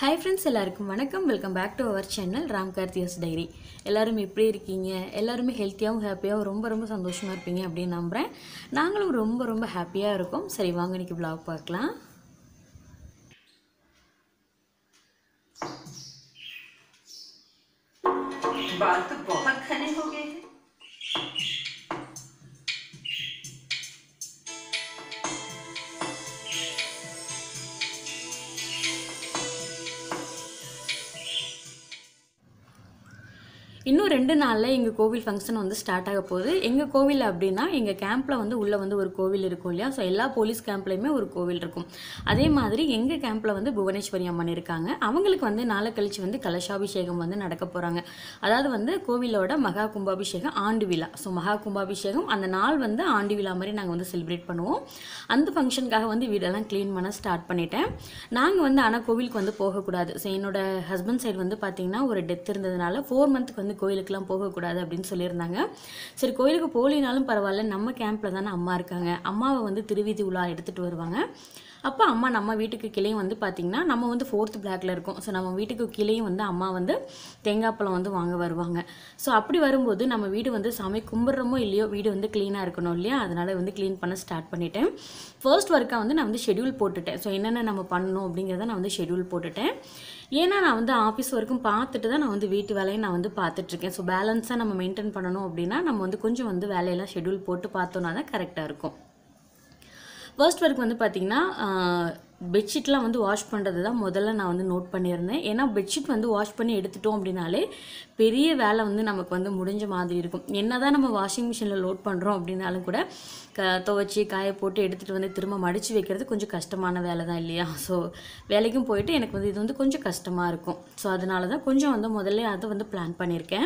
hi friends எல்லாருக்கும் வணக்கம் welcome back to our channel Ram Karthiyas diary எல்லாரும் எப்படி இருக்கீங்க எல்லாருமே ஹெல்த்தியாகவும் ஹாப்பியாகவும் ரொம்ப ரொம்ப சந்தோஷமாக இருப்பீங்க அப்படின்னு நம்புகிறேன் நாங்களும் ரொம்ப ரொம்ப ஹாப்பியாக இருக்கோம் சரி வாங்க இன்னைக்கு vlog பார்க்கலாம் बाल तो बहुत घने हो गए हैं இன்னும் ரெண்டு நாளில் எங்கள் கோவில் ஃபங்க்ஷன் வந்து ஸ்டார்ட் ஆக போகுது எங்கள் கோவில் அப்படின்னா எங்கள் கேம்பில் வந்து உள்ளே வந்து ஒரு கோவில் இருக்கும் இல்லையா ஸோ எல்லா போலீஸ் கேம்ப்லேயுமே ஒரு கோவில் இருக்கும் அதே மாதிரி எங்கள் கேம்பில் வந்து புவனேஸ்வரி அம்மன் இருக்காங்க அவங்களுக்கு வந்து நாளை கழிச்சு வந்து கலசாபிஷேகம் வந்து நடக்க போகிறாங்க அதாவது வந்து கோவிலோட மகா கும்பாபிஷேகம் ஆண்டு விழா ஸோ மகா கும்பாபிஷேகம் அந்த நாள் வந்து ஆண்டு விழா மாதிரி நாங்கள் வந்து செலிப்ரேட் பண்ணுவோம் அந்த ஃபங்க்ஷனுக்காக வந்து வீடெல்லாம் க்ளீன் பண்ண ஸ்டார்ட் பண்ணிட்டேன் நாங்கள் வந்து ஆனால் கோவிலுக்கு வந்து போகக்கூடாது ஸோ என்னோட ஹஸ்பண்ட் சைடு வந்து பார்த்தீங்கன்னா ஒரு டெத் இருந்ததுனால ஃபோர் மந்த்துக்கு வந்து கோயிலுக்குலாம் போகக்கூடாது அப்படின்னு சொல்லியிருந்தாங்க சரி கோயிலுக்கு போகலினாலும் பரவாயில்ல நம்ம கேம்பில் தானே அம்மா இருக்காங்க அம்மாவை வந்து திருவீதி உலா எடுத்துகிட்டு வருவாங்க அப்போ அம்மா நம்ம வீட்டுக்கு கிளையும் வந்து பார்த்திங்கன்னா நம்ம வந்து ஃபோர்த் பிளாக்ல இருக்கோம் ஸோ நம்ம வீட்டுக்கு கிளையும் வந்து அம்மா வந்து தேங்காய் பழம் வந்து வாங்க வருவாங்க ஸோ அப்படி வரும்போது நம்ம வீடு வந்து சாமி கும்பிட்றோமோ இல்லையோ வீடு வந்து க்ளீனாக இருக்கணும் இல்லையா அதனால் வந்து க்ளீன் பண்ண ஸ்டார்ட் பண்ணிட்டேன் ஃபர்ஸ்ட் ஒர்க்காக வந்து நான் வந்து ஷெட்யூல் போட்டுட்டேன் ஸோ என்னென்ன நம்ம பண்ணணும் அப்படிங்கிறத நான் வந்து ஷெட்யூல் போட்டுட்டேன் ஏன்னா நான் வந்து ஆஃபீஸ் வரைக்கும் பார்த்துட்டு தான் நான் வந்து வீட்டு வேலையை நான் வந்து பார்த்துட்ருக்கேன் ஸோ பேலன்ஸாக நம்ம மெயின்டைன் பண்ணணும் அப்படின்னா நம்ம வந்து கொஞ்சம் வந்து வேலையெல்லாம் ஷெட்யூல் போட்டு பார்த்தோன்னா தான் கரெக்டாக இருக்கும் ஃபர்ஸ்ட் ஒர்க் வந்து பார்த்தீங்கன்னா பெட்ஷீட்லாம் வந்து வாஷ் பண்ணுறது தான் முதல்ல நான் வந்து நோட் பண்ணியிருந்தேன் ஏன்னா பெட்ஷீட் வந்து வாஷ் பண்ணி எடுத்துட்டோம் அப்படின்னாலே பெரிய வேலை வந்து நமக்கு வந்து முடிஞ்ச மாதிரி இருக்கும் என்ன தான் நம்ம வாஷிங் மிஷினில் லோட் பண்ணுறோம் அப்படின்னாலும் கூட க துவைச்சி காய போட்டு எடுத்துகிட்டு வந்து திரும்ப மடித்து வைக்கிறது கொஞ்சம் கஷ்டமான வேலை தான் இல்லையா ஸோ வேலைக்கும் போயிட்டு எனக்கு வந்து இது வந்து கொஞ்சம் கஷ்டமாக இருக்கும் ஸோ அதனால தான் கொஞ்சம் வந்து முதல்ல அதை வந்து பிளான் பண்ணியிருக்கேன்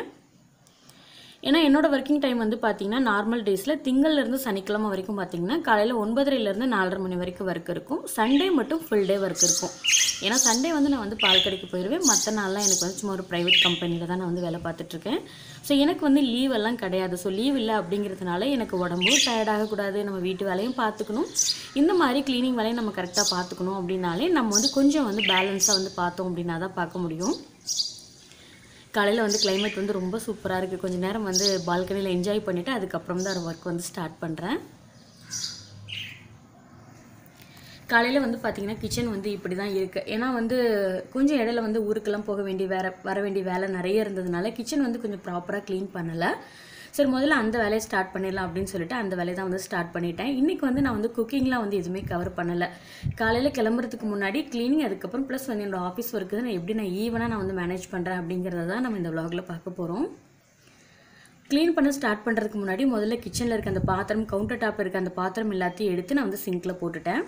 ஏன்னா என்னோட ஒர்க்கிங் டைம் வந்து பார்த்தீங்கன்னா நார்மல் டேஸில் திங்கள்லேருந்து சனிக்கிழமை வரைக்கும் பார்த்தீங்கன்னா காலையில் ஒன்பதரைலேருந்து நாலரை மணி வரைக்கும் ஒர்க் இருக்கும் சண்டே மட்டும் ஃபுல் டே ஒர்க் இருக்கும் ஏன்னா சண்டே வந்து நான் வந்து பால் கடைக்கு போயிடுவேன் மற்ற நாள்லாம் எனக்கு வந்து சும்மா ஒரு ப்ரைவேட் கம்பெனியில் தான் நான் வந்து வேலை பார்த்துட்ருக்கேன் ஸோ எனக்கு வந்து லீவ் எல்லாம் கிடையாது ஸோ லீவ் இல்லை அப்படிங்கிறதுனால எனக்கு உடம்பும் டயர்ட் ஆகக்கூடாது நம்ம வீட்டு வேலையும் பார்த்துக்கணும் இந்த மாதிரி க்ளீனிங் வேலையும் நம்ம கரெக்டாக பார்த்துக்கணும் அப்படின்னாலே நம்ம வந்து கொஞ்சம் வந்து பேலன்ஸாக வந்து பார்த்தோம் அப்படின்னா தான் பார்க்க முடியும் காலையில் வந்து கிளைமேட் வந்து ரொம்ப சூப்பராக இருக்குது கொஞ்சம் நேரம் வந்து பால்கனியில் என்ஜாய் பண்ணிவிட்டு அதுக்கப்புறம் தான் ஒர்க் வந்து ஸ்டார்ட் பண்ணுறேன் காலையில் வந்து பார்த்திங்கன்னா கிச்சன் வந்து இப்படி தான் இருக்குது ஏன்னா வந்து கொஞ்சம் இடையில வந்து ஊருக்கெல்லாம் போக வேண்டிய வேற வர வேண்டிய வேலை நிறைய இருந்ததுனால கிச்சன் வந்து கொஞ்சம் ப்ராப்பராக க்ளீன் பண்ணலை சரி முதல்ல அந்த வேலையை ஸ்டார்ட் பண்ணிடலாம் அப்படின்னு சொல்லிட்டு அந்த வேலையை தான் வந்து ஸ்டார்ட் பண்ணிட்டேன் இன்றைக்கி வந்து நான் வந்து குக்கிங்லாம் வந்து எதுவுமே கவர் பண்ணலை காலையில் கிளம்புறதுக்கு முன்னாடி க்ளீனிங் அதுக்கப்புறம் ப்ளஸ் வந்து என்னோட ஆஃபீஸ் ஒர்க்கு நான் எப்படி நான் ஈவனாக நான் வந்து மேனேஜ் பண்ணுறேன் அப்படிங்கிறத தான் நம்ம இந்த vlogல பார்க்க போகிறோம் க்ளீன் பண்ண ஸ்டார்ட் பண்ணுறதுக்கு முன்னாடி முதல்ல கிச்சனில் இருக்க அந்த பாத்திரம் கவுண்டர் டாப் இருக்க அந்த பாத்திரம் எல்லாத்தையும் எடுத்து நான் வந்து சிங்கில் போட்டுட்டேன்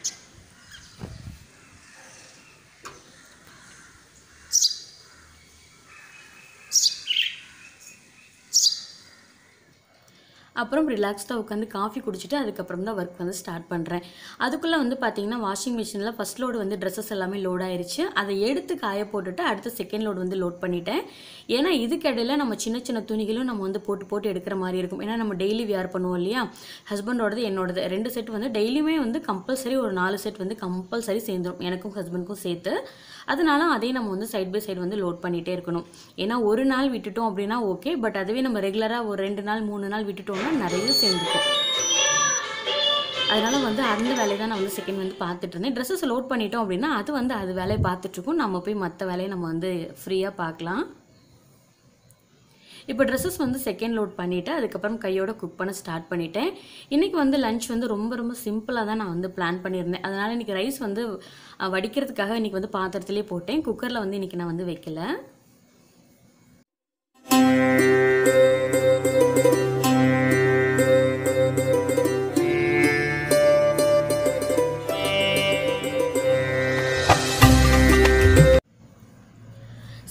அப்புறம் ரிலாக்ஸ்டாக உட்காந்து காஃபி குடிச்சிட்டு அதுக்கப்புறம் தான் ஒர்க் வந்து ஸ்டார்ட் பண்ணுறேன் அதுக்குள்ளே வந்து பார்த்தீங்கன்னா வாஷிங் மிஷினில் ஃபஸ்ட் லோடு வந்து ட்ரெஸ்ஸஸ் எல்லாமே லோட் ஆயிருச்சு அதை எடுத்து காய போட்டுட்டு அடுத்த செகண்ட் லோடு வந்து லோட் பண்ணிட்டேன் ஏன்னா இதுக்கிடையில் நம்ம சின்ன சின்ன துணிகளும் நம்ம வந்து போட்டு போட்டு எடுக்கிற மாதிரி இருக்கும் ஏன்னா நம்ம டெய்லி வியர் பண்ணுவோம் இல்லையா ஹஸ்பண்டோடது என்னோடது ரெண்டு செட் வந்து டெய்லியுமே வந்து கம்பல்சரி ஒரு நாலு செட் வந்து கம்பல்சரி சேர்ந்துடும் எனக்கும் ஹஸ்பண்டுக்கும் சேர்த்து அதனால அதே நம்ம வந்து சைட் பை சைடு வந்து லோட் பண்ணிகிட்டே இருக்கணும் ஏன்னா ஒரு நாள் விட்டுட்டோம் அப்படின்னா ஓகே பட் அதுவே நம்ம ரெகுலராக ஒரு ரெண்டு நாள் மூணு நாள் விட்டுட்டோம்னா நிறைய சேர்ந்துக்கும் அதனால வந்து அந்த வேலையை தான் நான் வந்து செகண்ட் வந்து பார்த்துட்டு இருந்தேன் ட்ரெஸ்ஸஸ் லோட் பண்ணிட்டோம் அப்படின்னா அது வந்து அது வேலையை பார்த்துட்ருக்கோம் நம்ம போய் மற்ற வேலையை நம்ம வந்து ஃப்ரீயாக பார்க்கலாம் இப்போ ட்ரெஸ்ஸஸ் வந்து செகண்ட் லோட் பண்ணிவிட்டு அதுக்கப்புறம் கையோட குக் பண்ண ஸ்டார்ட் பண்ணிட்டேன் இன்றைக்கி வந்து லஞ்ச் வந்து ரொம்ப ரொம்ப சிம்பிளாக தான் நான் வந்து பிளான் பண்ணியிருந்தேன் அதனால் இன்றைக்கி ரைஸ் வந்து அஹ், வடிக்கிறதுக்காக இன்றைக்கி வந்து பாத்திரத்திலே போட்டேன் குக்கரில் வந்து இன்றைக்கி நான் வந்து வைக்கல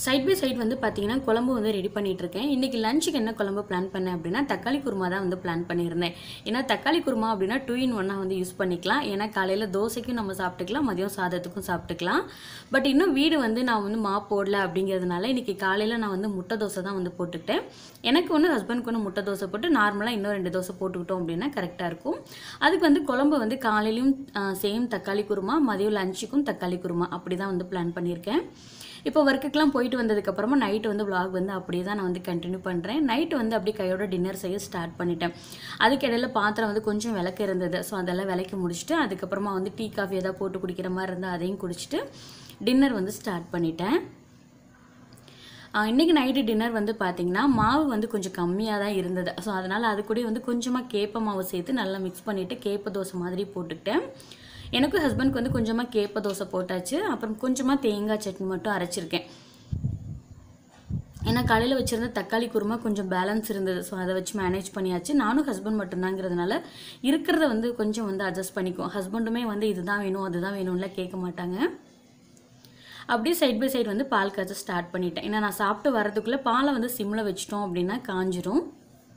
சைட் பை சைட் வந்து பார்த்தீங்கன்னா குழம்பு வந்து ரெடி பண்ணிட்டு இருக்கேன் இன்றைக்கி லஞ்சுக்கு என்ன குழம்பு பிளான் பண்ணேன் அப்படின்னா தக்காளி குருமா தான் வந்து பிளான் பண்ணியிருந்தேன் ஏன்னா தக்காளி குருமா அப்படின்னா டூ இன் ஒன்னாக வந்து யூஸ் பண்ணிக்கலாம் ஏன்னா காலையில் தோசைக்கும் நம்ம சாப்பிட்டுக்கலாம் மதியம் சாதத்துக்கும் சாப்பிட்டுக்கலாம் பட் இன்னும் வீடு வந்து நான் வந்து மா போடல அப்படிங்கிறதுனால இன்றைக்கி காலையில் நான் வந்து முட்டை தோசை தான் வந்து போட்டுக்கிட்டேன் எனக்கு ஒன்று ஹஸ்பண்ட்க்கு ஒன்று முட்டை தோசை போட்டு நார்மலாக இன்னும் ரெண்டு தோசை போட்டுக்கிட்டோம் அப்படின்னா கரெக்டாக இருக்கும் அதுக்கு வந்து குழம்பு வந்து காலையிலையும் சேம் தக்காளி குருமா மதியம் லஞ்சுக்கும் தக்காளி குருமா அப்படி தான் வந்து பிளான் பண்ணியிருக்கேன் இப்போ ஒர்க்குக்கெலாம் போயிட்டு வந்ததுக்கப்புறமா நைட்டு வந்து vlog வந்து அப்படியே தான் நான் வந்து கண்டினியூ பண்ணுறேன் நைட்டு வந்து அப்படியே கையோட டின்னர் செய்ய ஸ்டார்ட் பண்ணிட்டேன் அதுக்கு இடையில பாத்திரம் வந்து கொஞ்சம் விளக்கு இருந்தது ஸோ அதெல்லாம் விளக்கி முடிச்சுட்டு அதுக்கப்புறமா வந்து டீ காஃபி ஏதாவது போட்டு குடிக்கிற மாதிரி இருந்தால் அதையும் குடிச்சிட்டு டின்னர் வந்து ஸ்டார்ட் பண்ணிட்டேன் ஆஹ் இன்னைக்கு நைட்டு டின்னர் வந்து பார்த்தீங்கன்னா மாவு வந்து கொஞ்சம் கம்மியாக தான் இருந்தது ஸோ அதனால் அது கூட வந்து கொஞ்சமாக கேப்ப மாவு சேர்த்து நல்லா மிக்ஸ் பண்ணிவிட்டு கேப்ப தோசை மாதிரி போட்டுக்கிட்டேன் எனக்கும் ஹஸ்பண்ட்க்கு வந்து கொஞ்சமாக கேப்ப தோசை போட்டாச்சு அப்புறம் கொஞ்சமாக தேங்காய் சட்னி மட்டும் அரைச்சிருக்கேன் ஏன்னா காலையில் வச்சுருந்த தக்காளி குருமா கொஞ்சம் பேலன்ஸ் இருந்தது ஸோ அதை வச்சு மேனேஜ் பண்ணியாச்சு நானும் ஹஸ்பண்ட் மட்டும்தாங்கிறதுனால இருக்கிறத வந்து கொஞ்சம் வந்து அட்ஜஸ்ட் பண்ணிக்குவோம் ஹஸ்பண்டுமே வந்து இதுதான் வேணும் அதுதான் வேணும்லாம் கேட்க மாட்டாங்க அப்படியே சைட் பை சைடு வந்து பால் காய்ச்ச ஸ்டார்ட் பண்ணிட்டேன் ஏன்னா நான் சாப்பிட்டு வரதுக்குள்ளே பாலை வந்து சிம்மில் வச்சிட்டோம் அப்படின்னா காஞ்சிரும்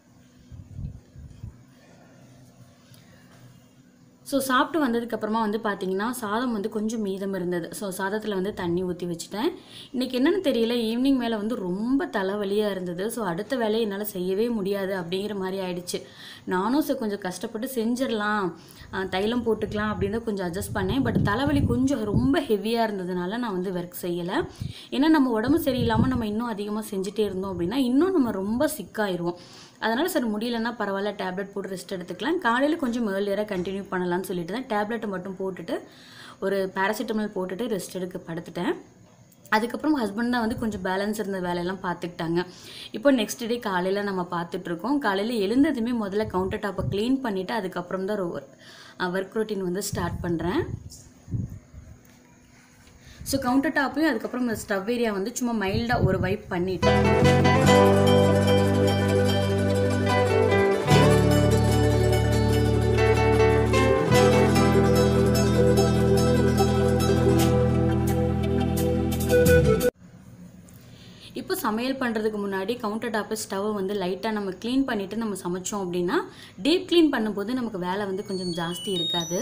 ஸோ சாப்பிட்டு வந்ததுக்கப்புறமா வந்து பார்த்தீங்கன்னா சாதம் வந்து கொஞ்சம் மீதம் இருந்தது ஸோ சாதத்தில் வந்து தண்ணி ஊற்றி வச்சுட்டேன் இன்றைக்கி என்னென்னு தெரியல ஈவினிங் மேலே வந்து ரொம்ப தலைவலியாக இருந்தது ஸோ அடுத்த வேலையை என்னால் செய்யவே முடியாது அப்படிங்கிற மாதிரி ஆயிடுச்சு நானும் ஸோ கொஞ்சம் கஷ்டப்பட்டு செஞ்சிடலாம் ஆஹ் தைலம் போட்டுக்கலாம் அப்படின்னு தான் கொஞ்சம் அட்ஜஸ்ட் பண்ணேன் பட் தலைவலி கொஞ்சம் ரொம்ப ஹெவியாக இருந்ததுனால நான் வந்து ஒர்க் செய்யலை ஏன்னா நம்ம உடம்பு சரியில்லாமல் நம்ம இன்னும் அதிகமாக செஞ்சுட்டே இருந்தோம் அப்படின்னா இன்னும் நம்ம ரொம்ப சிக்காயிருவோம் அதனால் சரி முடியலன்னா பரவாயில்ல டேப்லெட் போட்டு ரெஸ்ட் எடுத்துக்கலாம் காலையில் கொஞ்சம் ஏர்லியராக கண்டினியூ பண்ணலாம்னு சொல்லிட்டு தான் டேப்லெட்டை மட்டும் போட்டுட்டு ஒரு பேராசிட்டமால் போட்டுட்டு ரெஸ்ட் எடுக்க படுத்துட்டேன் அதுக்கப்புறம் ஹஸ்பண்ட் தான் வந்து கொஞ்சம் பேலன்ஸ் இருந்த வேலையெல்லாம் பார்த்துக்கிட்டாங்க இப்போ நெக்ஸ்ட் டே காலையில் நம்ம பார்த்துட்ருக்கோம் காலையில் எழுந்ததுமே முதல்ல கவுண்டர் டாப்பை க்ளீன் பண்ணிவிட்டு அதுக்கப்புறம் தான் ஒர்க் ரொட்டீன் வந்து ஸ்டார்ட் பண்ணுறேன் ஸோ கவுண்டர் டாப்பையும் அதுக்கப்புறம் இந்த ஸ்டவ் ஏரியா வந்து சும்மா மைல்டாக ஒரு வைப் பண்ணிட்டு இப்போ சமையல் பண்ணுறதுக்கு முன்னாடி கவுண்டர் டாப்பு ஸ்டவ்வை வந்து லைட்டாக நம்ம க்ளீன் பண்ணிவிட்டு நம்ம சமைச்சோம் அப்படின்னா டீப் க்ளீன் பண்ணும்போது நமக்கு வேலை வந்து கொஞ்சம் ஜாஸ்தி இருக்காது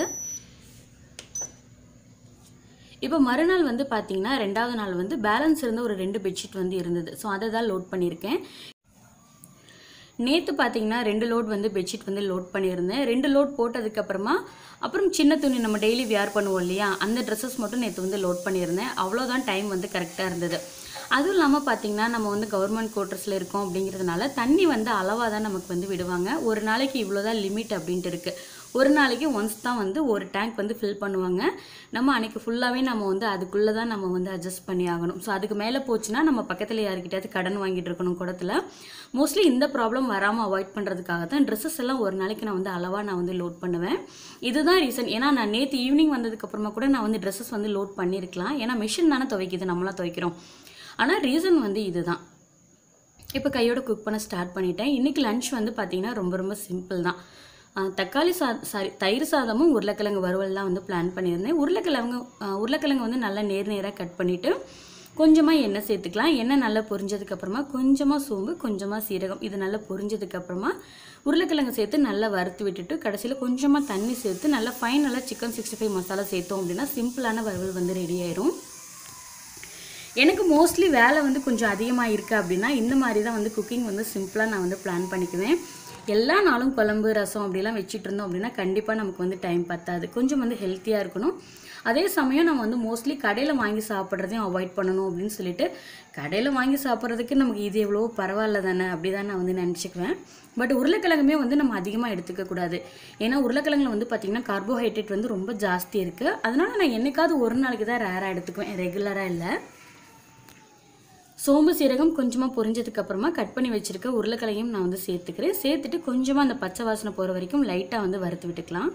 இப்போ மறுநாள் வந்து பார்த்தீங்கன்னா ரெண்டாவது நாள் வந்து பேலன்ஸ் இருந்த ஒரு ரெண்டு பெட்ஷீட் வந்து இருந்தது ஸோ அதை தான் லோட் பண்ணியிருக்கேன் நேற்று பார்த்தீங்கன்னா ரெண்டு லோட் வந்து பெட்ஷீட் வந்து லோட் பண்ணியிருந்தேன் ரெண்டு லோட் போட்டதுக்கப்புறமா அப்புறம் சின்ன துணி நம்ம டெய்லி வியர் பண்ணுவோம் இல்லையா அந்த ட்ரெஸ்ஸஸ் மட்டும் நேற்று வந்து லோட் பண்ணியிருந்தேன் அவ்வளோதான் டைம் வந்து கரெக்டாக இருந்தது அதுவும் இல்லாமல் பார்த்தீங்கன்னா நம்ம வந்து கவர்மெண்ட் குவார்ட்டர்ஸில் இருக்கோம் அப்படிங்கிறதுனால தண்ணி வந்து அளவாக தான் நமக்கு வந்து விடுவாங்க ஒரு நாளைக்கு இவ்வளோதான் லிமிட் அப்படின்ட்டு இருக்குது ஒரு நாளைக்கு ஒன்ஸ் தான் வந்து ஒரு டேங்க் வந்து ஃபில் பண்ணுவாங்க நம்ம அன்னைக்கு ஃபுல்லாகவே நம்ம வந்து அதுக்குள்ளே தான் நம்ம வந்து அட்ஜஸ்ட் பண்ணி ஆகணும் ஸோ அதுக்கு மேலே போச்சுன்னா நம்ம பக்கத்தில் யாருக்கிட்டாவது கடன் வாங்கிட்டு இருக்கணும் குடத்தில் மோஸ்ட்லி இந்த ப்ராப்ளம் வராமல் அவாய்ட் பண்ணுறதுக்காக தான் ட்ரெஸ்ஸஸ் எல்லாம் ஒரு நாளைக்கு நான் வந்து அளவாக நான் வந்து லோட் பண்ணுவேன் இதுதான் ரீசன் ஏன்னா நான் நேற்று ஈவினிங் வந்ததுக்கப்புறமா கூட நான் வந்து ட்ரெஸ்ஸஸ் வந்து லோட் பண்ணியிருக்கலாம் ஏன்னா மிஷின் தானே துவைக்குது நம்மளாம் துவைக்கிறோம் ஆனால் ரீசன் வந்து இதுதான் இப்போ கையோட குக் பண்ண ஸ்டார்ட் பண்ணிட்டேன் இன்றைக்கி லன்ச் வந்து பார்த்திங்கன்னா ரொம்ப ரொம்ப சிம்பிள் தான் ஆஹ் தக்காளி சா சாரி தயிர் சாதமும் உருளைக்கிழங்கு வறுவல் தான் வந்து பிளான் பண்ணியிருந்தேன் உருளைக்கிழங்கு ஆஹ் உருளைக்கிழங்கு வந்து நல்லா நேர் நேராக கட் பண்ணிவிட்டு கொஞ்சமாக எண்ணெய் சேர்த்துக்கலாம் எண்ணெய் நல்லா பொரிஞ்சதுக்கப்புறமா கொஞ்சமாக சோம்பு கொஞ்சமாக சீரகம் இது நல்லா பொரிஞ்சதுக்கப்புறமா உருளைக்கிழங்கு சேர்த்து நல்லா வறுத்து விட்டுட்டு கடைசியில் கொஞ்சமாக தண்ணி சேர்த்து நல்லா ஃபைனலாக சிக்கன் சிக்ஸ்டி ஃபைவ் மசாலா சேர்த்தோம் அப்படின்னா சிம்பிளான வறுவல் வந்து ரெடி ஆயிரும் எனக்கு மோஸ்ட்லி வேலை வந்து கொஞ்சம் அதிகமாக இருக்குது அப்படின்னா இந்த மாதிரி தான் வந்து குக்கிங் வந்து சிம்பிளாக நான் வந்து பிளான் பண்ணிக்குவேன் எல்லா நாளும் குழம்பு ரசம் அப்படிலாம் வச்சுட்டு இருந்தோம் அப்படின்னா கண்டிப்பாக நமக்கு வந்து டைம் பத்தாது கொஞ்சம் வந்து ஹெல்த்தியாக இருக்கணும் அதே சமயம் நம்ம வந்து மோஸ்ட்லி கடையில் வாங்கி சாப்பிட்றதையும் அவாய்ட் பண்ணணும் அப்படின்னு சொல்லிட்டு கடையில் வாங்கி சாப்பிட்றதுக்கு நமக்கு இது எவ்வளோ பரவாயில்ல தானே அப்படி தான் நான் வந்து நினச்சிக்குவேன் பட் உருளைக்கிழங்குமே வந்து நம்ம அதிகமாக எடுத்துக்க கூடாது ஏன்னா உருளைக்கிழங்குல வந்து பார்த்திங்கன்னா கார்போஹைட்ரேட் வந்து ரொம்ப ஜாஸ்தி இருக்குது அதனால நான் என்னைக்காவது ஒரு நாளைக்கு தான் ரேராக எடுத்துக்குவேன் ரெகுலராக இல்லை சோம்பு சீரகம் கொஞ்சமாக பொரிஞ்சதுக்கு அப்புறமா கட் பண்ணி வச்சிருக்க உருளைக்கிழங்கையும் நான் வந்து சேர்த்துக்கிறேன் சேர்த்துட்டு கொஞ்சமாக அந்த பச்சை வாசனை போகிற வரைக்கும் லைட்டாக வந்து வறுத்து விட்டுக்கலாம்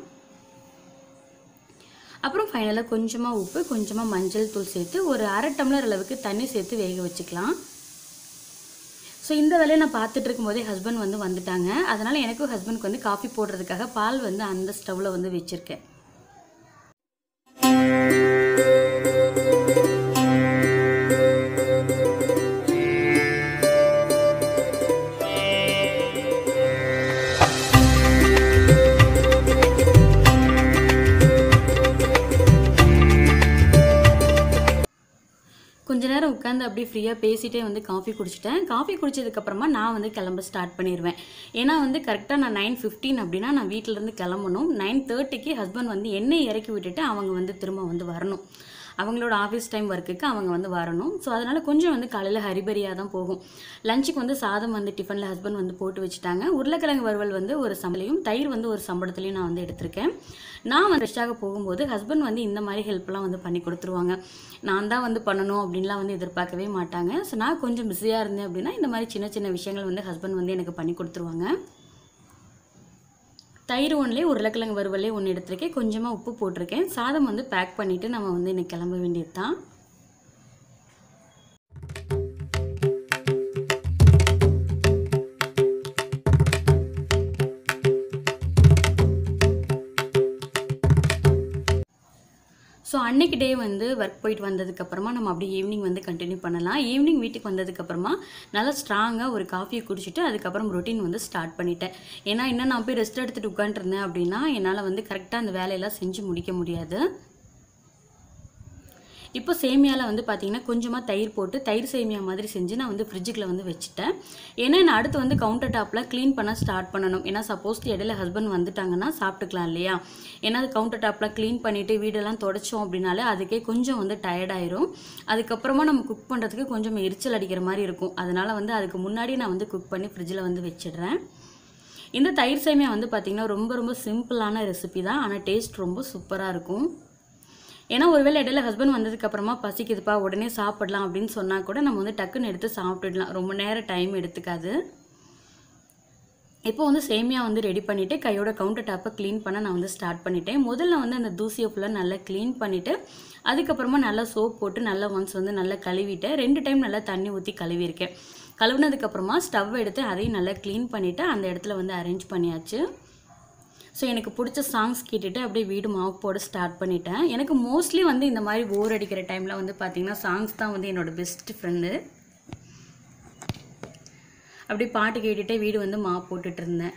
அப்புறம் ஃபைனலாக கொஞ்சமாக உப்பு கொஞ்சமாக மஞ்சள் தூள் சேர்த்து ஒரு அரை டம்ளர் அளவுக்கு தண்ணி சேர்த்து வேக வச்சுக்கலாம் ஸோ இந்த வேலையை நான் பார்த்துட்டு இருக்கும்போதே ஹஸ்பண்ட் வந்து வந்துட்டாங்க அதனால் எனக்கும் ஹஸ்பண்டுக்கு வந்து காஃபி போடுறதுக்காக பால் வந்து அந்த ஸ்டவ்வில் வந்து வச்சுருக்கேன் கொஞ்ச நேரம் உட்காந்து அப்படியே ஃப்ரீயாக பேசிட்டே வந்து காஃபி குடிச்சிட்டேன் காஃபி குடிச்சதுக்கப்புறமா நான் வந்து கிளம்ப ஸ்டார்ட் பண்ணிடுவேன் ஏன்னா வந்து கரெக்டாக நான் நைன் ஃபிஃப்டீன் அப்படின்னா நான் வீட்டிலேருந்து கிளம்பணும் நைன் தேர்ட்டிக்கு ஹஸ்பண்ட் வந்து என்னை இறக்கி விட்டுட்டு அவங்க வந்து திரும்ப வந்து வரணும் அவங்களோட ஆஃபீஸ் டைம் ஒர்க்குக்கு அவங்க வந்து வரணும் ஸோ அதனால் கொஞ்சம் வந்து காலையில் ஹரிபரியாக தான் போகும் லஞ்சுக்கு வந்து சாதம் வந்து டிஃபனில் ஹஸ்பண்ட் வந்து போட்டு வச்சுட்டாங்க உருளைக்கிழங்கு வறுவல் வந்து ஒரு சம்பளையும் தயிர் வந்து ஒரு சம்பளத்துலையும் நான் வந்து எடுத்திருக்கேன் நான் வந்து ஃப்ரெஷ்ஷாக போகும்போது ஹஸ்பண்ட் வந்து இந்த மாதிரி ஹெல்ப்லாம் வந்து பண்ணி கொடுத்துருவாங்க நான் தான் வந்து பண்ணணும் அப்படின்லாம் வந்து எதிர்பார்க்கவே மாட்டாங்க ஸோ நான் கொஞ்சம் பிஸியாக இருந்தேன் அப்படின்னா இந்த மாதிரி சின்ன சின்ன விஷயங்கள் வந்து ஹஸ்பண்ட் வந்து எனக்கு பண்ணி கொடுத்துருவாங்க தயிர் ஒன்றுலேயே உருளைக்கிழங்கு வறுவலே ஒன்று எடுத்திருக்கேன் கொஞ்சமாக உப்பு போட்டிருக்கேன் சாதம் வந்து பேக் பண்ணிவிட்டு நம்ம வந்து இன்னைக்கு கிளம்ப வேண்டியது தான் ஸோ அன்னைக்கு டே வந்து ஒர்க் போயிட்டு வந்ததுக்கப்புறமா நம்ம அப்படியே ஈவினிங் வந்து கண்டினியூ பண்ணலாம் ஈவினிங் வீட்டுக்கு வந்ததுக்கப்புறமா நல்லா ஸ்ட்ராங்காக ஒரு காஃபியை குடிச்சிட்டு அதுக்கப்புறம் ரொட்டீன் வந்து ஸ்டார்ட் பண்ணிட்டேன் ஏன்னா இன்னும் நான் போய் ரெஸ்ட் எடுத்துகிட்டு உட்காந்துருந்தேன் அப்படின்னா என்னால் வந்து கரெக்டாக அந்த வேலையெல்லாம் செஞ்சு முடிக்க முடியாது இப்போ சேமியாவில் வந்து பார்த்தீங்கன்னா கொஞ்சமாக தயிர் போட்டு தயிர் சேமியா மாதிரி செஞ்சு நான் வந்து ஃப்ரிட்ஜுக்குள்ள வந்து வச்சுட்டேன் ஏன்னா நான் அடுத்து வந்து கவுண்டர் டாப்பில் க்ளீன் பண்ண ஸ்டார்ட் பண்ணணும் ஏன்னா சப்போஸ் இடையில ஹஸ்பண்ட் வந்துட்டாங்கன்னா சாப்பிட்டுக்கலாம் இல்லையா ஏன்னா அது கவுண்டர் டாப்பில் க்ளீன் பண்ணிவிட்டு வீடெல்லாம் தொடச்சோம் அப்படின்னாலே அதுக்கே கொஞ்சம் வந்து டயர்டாயிரும் அதுக்கப்புறமா நம்ம குக் பண்ணுறதுக்கு கொஞ்சம் எரிச்சல் அடிக்கிற மாதிரி இருக்கும் அதனால் வந்து அதுக்கு முன்னாடி நான் வந்து குக் பண்ணி ஃப்ரிட்ஜில் வந்து வச்சிடுறேன் இந்த தயிர் சேமியா வந்து பார்த்திங்கன்னா ரொம்ப ரொம்ப சிம்பிளான ரெசிபி தான் ஆனால் டேஸ்ட் ரொம்ப சூப்பராக இருக்கும் ஏன்னா ஒருவேளை இடையில ஹஸ்பண்ட் வந்ததுக்கப்புறமா பசிக்குதுப்பா உடனே சாப்பிடலாம் அப்படின்னு சொன்னால் கூட நம்ம வந்து டக்குன்னு எடுத்து சாப்பிட்டுடலாம் ரொம்ப நேரம் டைம் எடுத்துக்காது இப்போ வந்து சேமியா வந்து ரெடி பண்ணிவிட்டு கையோட கவுண்டர் டாப்பை க்ளீன் பண்ண நான் வந்து ஸ்டார்ட் பண்ணிட்டேன் முதல்ல வந்து அந்த தூசியை ஃபுல்லாக நல்லா க்ளீன் பண்ணிவிட்டு அதுக்கப்புறமா நல்லா சோப் போட்டு நல்லா ஒன்ஸ் வந்து நல்லா கழுவிட்டேன் ரெண்டு டைம் நல்லா தண்ணி ஊற்றி கழுவியிருக்கேன் கழுவுனதுக்கப்புறமா ஸ்டவ் எடுத்து அதையும் நல்லா க்ளீன் பண்ணிவிட்டு அந்த இடத்துல வந்து அரேஞ்ச் பண்ணியாச்சு ஸோ எனக்கு பிடிச்ச சாங்ஸ் கேட்டுட்டு அப்படியே வீடு மாவு போட ஸ்டார்ட் பண்ணிட்டேன் எனக்கு மோஸ்ட்லி வந்து இந்த மாதிரி போர் அடிக்கிற டைமில் வந்து பார்த்திங்கன்னா சாங்ஸ் தான் வந்து என்னோட பெஸ்ட் ஃப்ரெண்டு அப்படியே பாட்டு கேட்டுகிட்டே வீடு வந்து மாவு போட்டுட்டு இருந்தேன்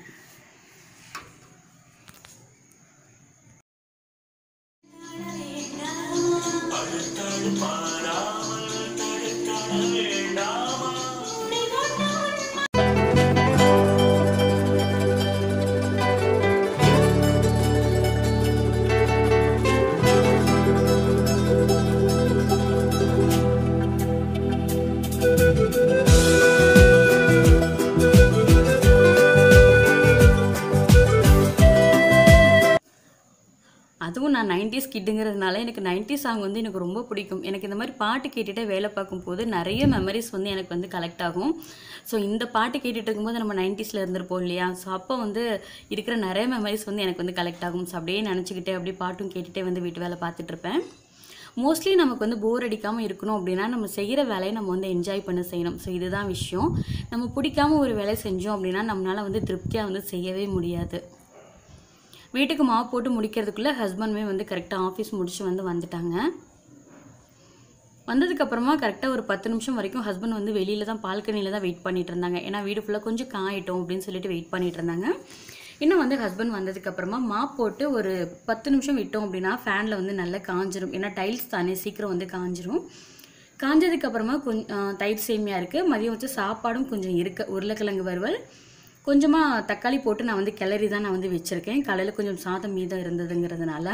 அதுவும் நான் நைன்டிஸ் கிட்டுங்கிறதுனால எனக்கு 90s சாங் வந்து எனக்கு ரொம்ப பிடிக்கும் எனக்கு இந்த மாதிரி பாட்டு கேட்டுகிட்டே வேலை பார்க்கும்போது நிறைய மெமரிஸ் வந்து எனக்கு வந்து கலெக்ட் ஆகும் ஸோ இந்த பாட்டு கேட்டுட்டு இருக்கும்போது நம்ம நைன்டிஸில் இருந்திருப்போம் இல்லையா ஸோ அப்போ வந்து இருக்கிற நிறைய மெமரிஸ் வந்து எனக்கு வந்து கலெக்ட் ஆகும் ஸோ அப்படியே நினச்சிக்கிட்டே அப்படியே பாட்டும் கேட்டுகிட்டே வந்து வீட்டு வேலை பார்த்துட்டு இருப்பேன் மோஸ்ட்லி நமக்கு வந்து போர் அடிக்காமல் இருக்கணும் அப்படின்னா நம்ம செய்கிற வேலையை நம்ம வந்து என்ஜாய் பண்ண செய்யணும் ஸோ இதுதான் விஷயம் நம்ம பிடிக்காம ஒரு வேலை செஞ்சோம் அப்படின்னா நம்மளால் வந்து திருப்தியாக வந்து செய்யவே முடியாது வீட்டுக்கு மாவு போட்டு முடிக்கிறதுக்குள்ளே ஹஸ்பண்டுமே வந்து கரெக்டாக ஆஃபீஸ் முடிச்சு வந்து வந்துட்டாங்க வந்ததுக்கப்புறமா கரெக்டாக ஒரு பத்து நிமிஷம் வரைக்கும் ஹஸ்பண்ட் வந்து வெளியில தான் பால்கனியில் தான் வெயிட் பண்ணிட்டு இருந்தாங்க ஏன்னா வீடு ஃபுல்லாக கொஞ்சம் காயிட்டோம் அப்படின்னு சொல்லிட்டு வெயிட் பண்ணிட்டு இருந்தாங்க இன்னும் வந்து ஹஸ்பண்ட் வந்ததுக்கப்புறமா மாப் போட்டு ஒரு பத்து நிமிஷம் விட்டோம் அப்படின்னா ஃபேனில் வந்து நல்லா காஞ்சிரும் ஏன்னா டைல்ஸ் தானே சீக்கிரம் வந்து காஞ்சிரும் காஞ்சதுக்கப்புறமா கொஞ்சம் தயிர் சேமியா இருக்குது மதியம் வச்சு சாப்பாடும் கொஞ்சம் இருக்குது உருளைக்கிழங்கு வறுவல் கொஞ்சமாக தக்காளி போட்டு நான் வந்து கிளறி தான் நான் வந்து வச்சுருக்கேன் காலையில் கொஞ்சம் சாதம் மீதம் இருந்ததுங்கிறதுனால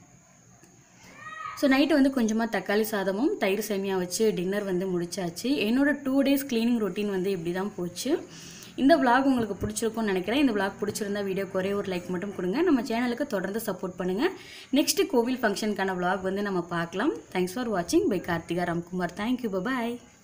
ஸோ நைட்டு வந்து கொஞ்சமாக தக்காளி சாதமும் தயிர் சேமியா வச்சு டின்னர் வந்து முடிச்சாச்சு என்னோட டூ டேஸ் க்ளீனிங் ரொட்டீன் வந்து இப்படி தான் போச்சு இந்த vlog உங்களுக்கு பிடிச்சிருக்கும்னு நினைக்கிறேன் இந்த vlog பிடிச்சிருந்தா வீடியோ ஒரே ஒரு லைக் மட்டும் கொடுங்க நம்ம சேனலுக்கு தொடர்ந்து சப்போர்ட் பண்ணுங்கள் நெக்ஸ்ட் கோவில் ஃபங்க்ஷனுக்கான vlog வந்து நம்ம பார்க்கலாம் தேங்க்ஸ் ஃபார் வாட்சிங் பை கார்த்திகா ராம்குமார் தேங்க்யூ பாய்